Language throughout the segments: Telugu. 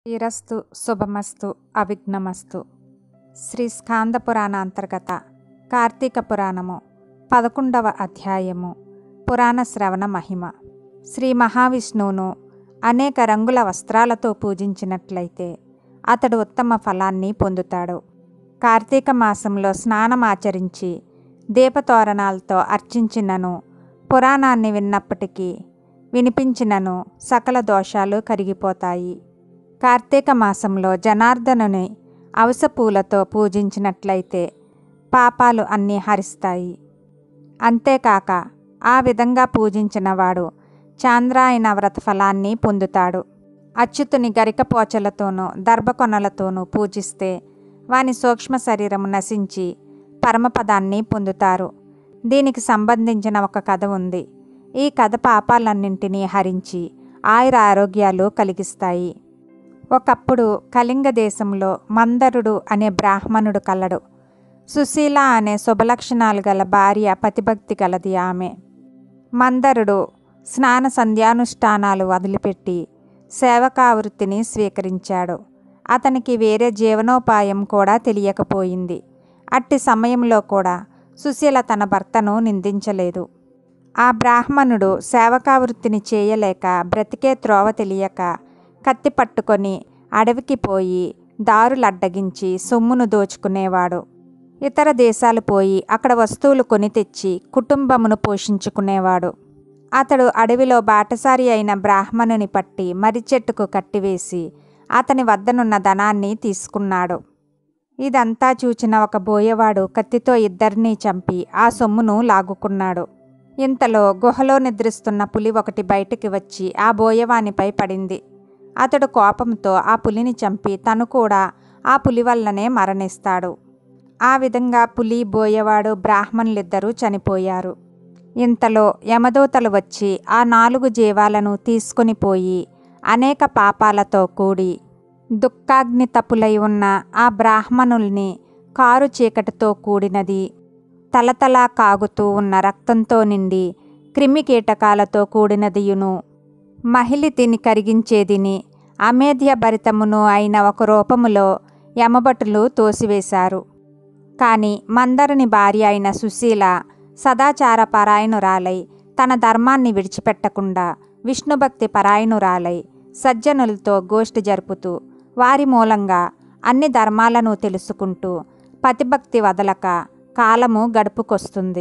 శ్రీరస్తు శుభమస్తు అవిఘ్నమస్తు శ్రీ స్కాంద పురాణ అంతర్గత కార్తీక పురాణము పదకొండవ అధ్యాయము పురాణ శ్రవణ మహిమ శ్రీ మహావిష్ణువును అనేక రంగుల వస్త్రాలతో పూజించినట్లయితే అతడు ఉత్తమ ఫలాన్ని పొందుతాడు కార్తీక మాసంలో స్నానం ఆచరించి దీపతోరణాలతో అర్చించినను పురాణాన్ని విన్నప్పటికీ వినిపించినను సకల దోషాలు కరిగిపోతాయి కార్తీక మాసంలో జనార్దనుని అవసపూలతో పూజించినట్లయితే పాపాలు అన్నీ హరిస్తాయి అంతేకాక ఆ విధంగా పూజించిన వాడు చాంద్రాయన వ్రత ఫలాన్ని పొందుతాడు అచ్యుతుని గరికపోచలతోనూ దర్భకొనలతోనూ పూజిస్తే వాని సూక్ష్మ శరీరం నశించి పరమపదాన్ని పొందుతారు దీనికి సంబంధించిన ఒక కథ ఉంది ఈ కథ పాపాలన్నింటినీ హరించి ఆయుర ఆరోగ్యాలు కలిగిస్తాయి ఒకప్పుడు కళింగ దేశంలో మందరుడు అనే బ్రాహ్మణుడు కలడు సుశీల అనే శుభలక్షణాలు గల భార్య పతిభక్తి గలది ఆమె మందరుడు స్నాన సంధ్యానుష్ఠానాలు వదిలిపెట్టి సేవకావృత్తిని స్వీకరించాడు అతనికి వేరే జీవనోపాయం కూడా తెలియకపోయింది అట్టి సమయంలో కూడా సుశీల తన భర్తను నిందించలేదు ఆ బ్రాహ్మణుడు సేవకావృత్తిని చేయలేక బ్రతికే త్రోవ తెలియక కత్తి పట్టుకొని అడవికి పోయి దారులడ్డగించి సొమ్మును దోచుకునేవాడు ఇతర దేశాలు పోయి అక్కడ వస్తువులు కొని తెచ్చి కుటుంబమును పోషించుకునేవాడు అతడు అడవిలో బాటసారి అయిన బ్రాహ్మణుని పట్టి మర్రి చెట్టుకు కట్టివేసి అతని వద్దనున్న ధనాన్ని తీసుకున్నాడు ఇదంతా చూచిన ఒక బోయవాడు కత్తితో ఇద్దరినీ చంపి ఆ సొమ్మును లాగుకున్నాడు ఇంతలో గుహలో నిద్రిస్తున్న పులి ఒకటి బయటికి వచ్చి ఆ బోయవానిపై పడింది అతడు కోపంతో ఆ పులిని చంపి తను కూడా ఆ పులి వల్లనే మరణిస్తాడు ఆ విధంగా పులి బోయవాడు బ్రాహ్మణులిద్దరూ చనిపోయారు ఇంతలో యమదూతలు వచ్చి ఆ నాలుగు జీవాలను తీసుకుని పోయి అనేక పాపాలతో కూడి దుఃఖాగ్ని తపులై ఉన్న ఆ బ్రాహ్మణుల్ని కారు చీకటితో కూడినది తలతలా కాగుతూ ఉన్న రక్తంతో నిండి క్రిమి కీటకాలతో కూడినదియును మహిళ తిని కరిగించేదిని అమేధ్య భరితమును అయిన ఒక రూపములో యమభటులు తోసివేశారు కానీ మందరుని భార్య అయిన సుశీల సదాచార పరాయణురాలై తన ధర్మాన్ని విడిచిపెట్టకుండా విష్ణుభక్తి పరాయణురాలై సజ్జనులతో గోష్ఠి జరుపుతూ వారి మూలంగా అన్ని ధర్మాలను తెలుసుకుంటూ పతిభక్తి వదలక కాలము గడుపుకొస్తుంది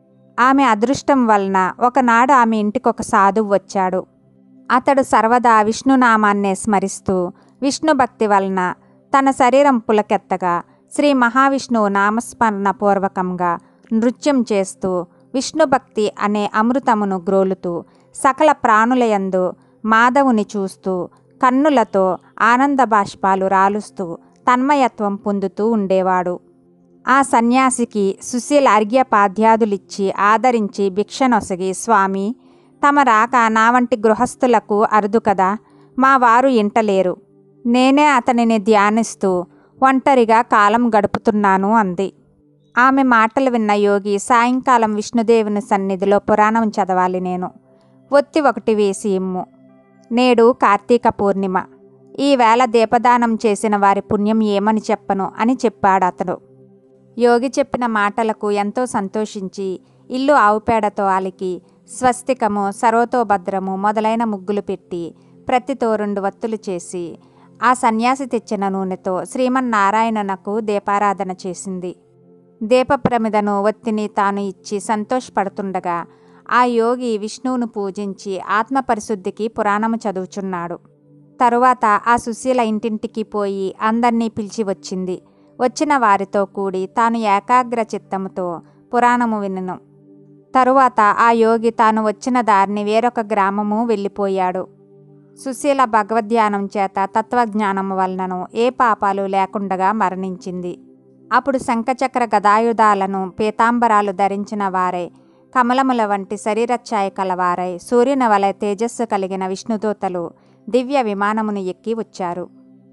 ఆమె అదృష్టం వలన ఒకనాడు ఆమె ఇంటికొక సాధువు వచ్చాడు అతడు సర్వదా విష్ణునామాన్నే స్మరిస్తూ విష్ణుభక్తి వలన తన శరీరం పులకెత్తగా శ్రీ మహావిష్ణువు నామస్మరణ పూర్వకంగా నృత్యం చేస్తూ విష్ణుభక్తి అనే అమృతమును గ్రోలుతూ సకల ప్రాణులయందు మాధవుని చూస్తూ కన్నులతో ఆనంద బాష్పాలు రాలుస్తూ తన్మయత్వం పొందుతూ ఉండేవాడు ఆ సన్యాసికి సుశీల అర్ఘ్యపాద్యాదులిచ్చి ఆదరించి భిక్షనొసగి స్వామి తమ రాక నా వంటి గృహస్థులకు అరుదు కదా మా వారు ఇంటలేరు నేనే అతనిని ధ్యానిస్తూ ఒంటరిగా కాలం గడుపుతున్నాను అంది ఆమె మాటలు విన్న యోగి సాయంకాలం విష్ణుదేవుని సన్నిధిలో పురాణం చదవాలి నేను ఒత్తి ఒకటి వేసి ఇమ్ము నేడు కార్తీక పూర్ణిమ ఈవేళ దీపదానం చేసిన వారి పుణ్యం ఏమని చెప్పను అని చెప్పాడు అతడు యోగి చెప్పిన మాటలకు ఎంతో సంతోషించి ఇల్లు ఆవుపేడతో అలికి స్వస్తికము సర్వతోభద్రము మొదలైన ముగ్గులు పెట్టి ప్రతితో రెండు వత్తులు చేసి ఆ సన్యాసి తెచ్చిన నూనెతో శ్రీమన్నారాయణనకు దీపారాధన చేసింది దీపప్రమిదను ఒత్తిని తాను ఇచ్చి సంతోషపడుతుండగా ఆ యోగి విష్ణువును పూజించి ఆత్మపరిశుద్ధికి పురాణము చదువుచున్నాడు తరువాత ఆ సుశీల ఇంటింటికి పోయి అందర్నీ పిలిచి వచ్చింది వచ్చిన వారితో కూడి తాను ఏకాగ్ర చిత్తముతో పురాణము వినను తరువాత ఆ యోగి తాను వచ్చిన దారిని వేరొక గ్రామము వెళ్ళిపోయాడు సుశీల భగవద్ధ్యానం చేత తత్వజ్ఞానం వలనను ఏ పాపాలు లేకుండగా మరణించింది అప్పుడు శంఖచక్ర గదాయుధాలను పీతాంబరాలు ధరించిన వారై కమలముల వంటి శరీరఛాయ కలవారై సూర్యుని వలె తేజస్సు కలిగిన విష్ణుదూతలు దివ్య విమానమును ఎక్కి వచ్చారు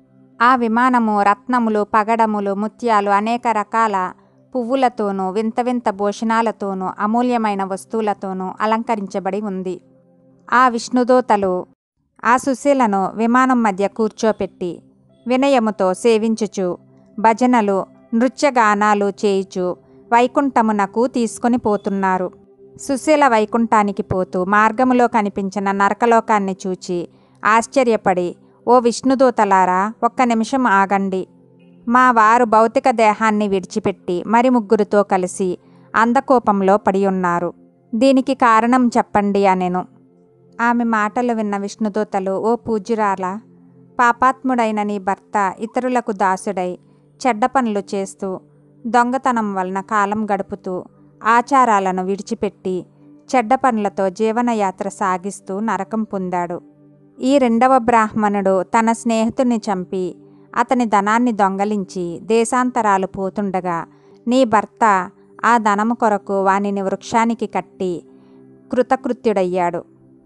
ఆ విమానము రత్నములు పగడములు ముత్యాలు అనేక రకాల పువ్వులతోనూ వింత వింత భూషణాలతోనూ అమూల్యమైన వస్తువులతోనూ అలంకరించబడి ఉంది ఆ విష్ణుదూతలు ఆ సుశీలను విమానం మధ్య కూర్చోపెట్టి వినయముతో సేవించుచు భజనలు నృత్యగానాలు చేయుచు వైకుంఠమునకు తీసుకొని పోతున్నారు సుశీల వైకుంఠానికి పోతూ మార్గములో కనిపించిన నరకలోకాన్ని చూచి ఆశ్చర్యపడి ఓ విష్ణుదూతలారా ఒక్క నిమిషం ఆగండి మా వారు భౌతిక దేహాన్ని విడిచిపెట్టి మరి ముగ్గురితో కలిసి అందకోపంలో పడి ఉన్నారు దీనికి కారణం చెప్పండి అనెను ఆమె మాటలు విన్న విష్ణుదూతలు ఓ పూజ్యురాలా పాపాత్ముడైన నీ భర్త ఇతరులకు దాసుడై చెడ్డ పనులు చేస్తూ దొంగతనం వలన కాలం గడుపుతూ ఆచారాలను విడిచిపెట్టి చెడ్డ పనులతో జీవనయాత్ర సాగిస్తూ నరకం పొందాడు ఈ రెండవ బ్రాహ్మణుడు తన స్నేహితుని చంపి అతని ధనాన్ని దొంగలించి దేశాంతరాలు పోతుండగా నీ భర్త ఆ ధనము కొరకు వానిని వృక్షానికి కట్టి కృతకృత్యుడయ్యాడు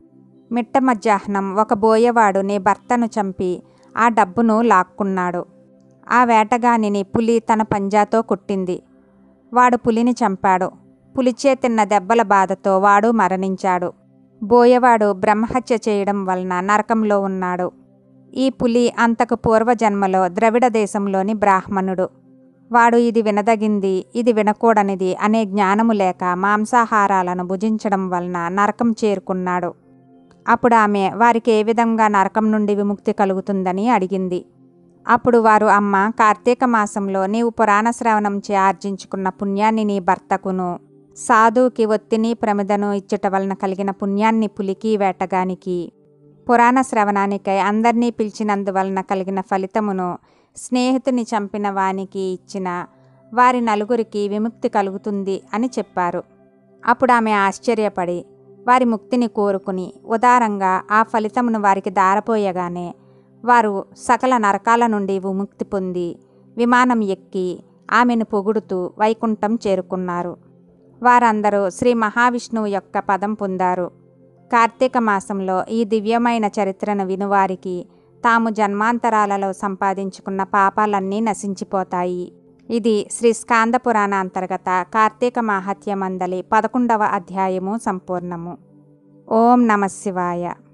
మిట్ట మధ్యాహ్నం ఒక బోయవాడు నీ భర్తను చంపి ఆ డబ్బును లాక్కున్నాడు ఆ వేటగానిని పులి తన పంజాతో కొట్టింది వాడు పులిని చంపాడు పులిచే తిన్న దెబ్బల బాధతో వాడు మరణించాడు బోయవాడు బ్రహ్మహత్య చేయడం వలన నరకంలో ఉన్నాడు ఈ పులి అంతకు పూర్వజన్మలో ద్రవిడ దేశంలోని బ్రాహ్మణుడు వాడు ఇది వినదగింది ఇది వినకూడనిది అనే జ్ఞానము లేక మాంసాహారాలను భుజించడం వలన నరకం చేరుకున్నాడు అప్పుడు ఆమె వారికి ఏ విధంగా నరకం నుండి విముక్తి కలుగుతుందని అడిగింది అప్పుడు వారు అమ్మ కార్తీక మాసంలో నీవు పురాణ శ్రవణంచే ఆర్జించుకున్న పుణ్యాన్ని నీ భర్తకును సాధువుకి ఒత్తిని ప్రమిదను ఇచ్చుట వలన కలిగిన పుణ్యాన్ని పులికి వేటగానికి పురాణ శ్రవణానికై అందరినీ పిలిచినందువలన కలిగిన ఫలితమును స్నేహితుని చంపిన వానికి ఇచ్చిన వారి నలుగురికి విముక్తి కలుగుతుంది అని చెప్పారు అప్పుడు ఆమె ఆశ్చర్యపడి వారి ముక్తిని కోరుకుని ఉదారంగా ఆ ఫలితమును వారికి దారపోయగానే వారు సకల నరకాల నుండి విముక్తి పొంది విమానం ఎక్కి ఆమెను పొగుడుతూ వైకుంఠం చేరుకున్నారు వారందరూ శ్రీ మహావిష్ణువు యొక్క పదం పొందారు కార్తీక మాసంలో ఈ దివ్యమైన చరిత్రను వినువారికి తాము జన్మాంతరాలలో సంపాదించుకున్న పాపాలన్నీ నశించిపోతాయి ఇది శ్రీ స్కాంద పురాణ అంతర్గత కార్తీక మాహత్య మందలి పదకొండవ అధ్యాయము సంపూర్ణము ఓం నమ శివాయ